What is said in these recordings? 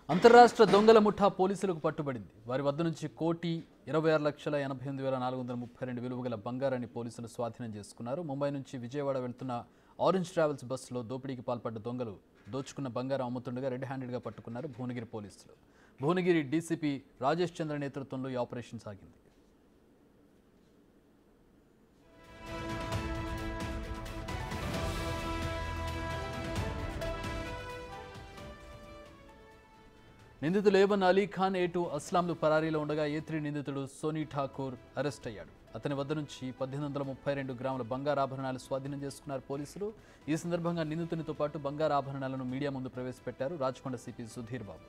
అంతర్రాష్ట్ర దొంగల ముఠా పోలీసులకు పట్టుబడింది వారి వద్ద నుంచి కోటి ఇరవై ఆరు లక్షల ఎనభై ఎనిమిది వేల నాలుగు వందల ముప్పై రెండు విలువ గల బంగారాన్ని పోలీసులు స్వాధీనం చేసుకున్నారు ముంబై నుంచి విజయవాడ వెళ్తున్న ఆరెంజ్ ట్రావెల్స్ బస్సులో దోపిడీకి పాల్పడ్డ దొంగలు దోచుకున్న బంగారం అమ్ముతుండగా రెడ్ హ్యాండెడ్గా పట్టుకున్నారు భువనగిరి పోలీసులు భువనగిరి డీసీపీ రాజేష్ చంద్ర నేతృత్వంలో ఈ ఆపరేషన్ సాగింది నిందితులు A one Ali Khan A two అస్లాంలు పరారీలో ఉండగా ఏ త్రీ నిందితుడు సోనీ ఠాకూర్ అరెస్ట్ అయ్యాడు అతని వద్ద నుంచి పద్దెనిమిది వందల ముప్పై రెండు గ్రాముల బంగారు ఆభరణాలు స్వాధీనం చేసుకున్నారు పోలీసులు ఈ సందర్భంగా నిందితునితో పాటు బంగారు ఆభరణాలను మీడియా ముందు ప్రవేశపెట్టారు రాచకొండ సిపి సుధీర్ బాబు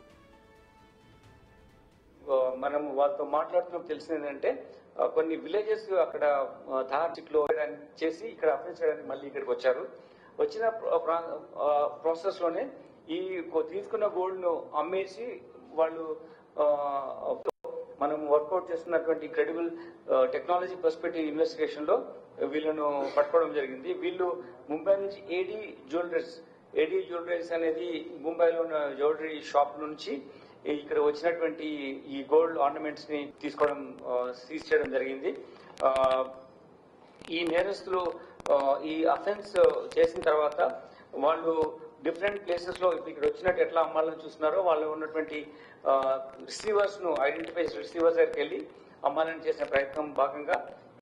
ఆ, మనం వాళ్ళతో మాట్లాడుతున్నప్పుడు తెలిసింది ఏంటంటే ఆ, కొన్ని విలేజెస్ అక్కడ థార్చిక్ లో చేసి ఇక్కడ అఫెన్స్ చేయడానికి మళ్ళీ ఇక్కడికి వచ్చారు వచ్చిన ప్రాసెస్ లోనే ఈ కొ- తీసుకున్న గోల్డ్ ను అమ్మేసి వాళ్ళు ఆ, మనం వర్కౌట్ చేస్తున్నటువంటి క్రెడిబుల్ టెక్నాలజీ పర్స్పెక్టివ్ ఇన్వెస్టిగేషన్ లో వీళ్ళను పట్టుకోవడం జరిగింది వీళ్ళు ముంబై నుంచి ఏడీ జ్యువెలరీస్ ఏడీ జ్యువెలరీస్ అనేది ముంబైలో ఉన్న జ్యువెలరీ షాప్ నుంచి ఇక్కడ వచ్చినటువంటి ఈ గోల్డ్ ఆర్నమెంట్స్ ని తీసుకోవడం సీజ్ చేయడం జరిగింది ఆ, ఈ నేరస్తులు ఆ, ఈ అఫెన్స్ చేసిన తర్వాత వాళ్ళు డిఫరెంట్ ప్లేసెస్ లో ఇప్పుడు ఇక్కడ వచ్చినట్టు ఎట్లా అమ్మాలని చూస్తున్నారో వాళ్ళు ఉన్నటువంటి రిసీవర్స్ ను ఐడెంటిఫై రిసీవర్స్ దగ్గరికి వెళ్ళి అమ్మాలని చేసిన ప్రయత్నం భాగంగా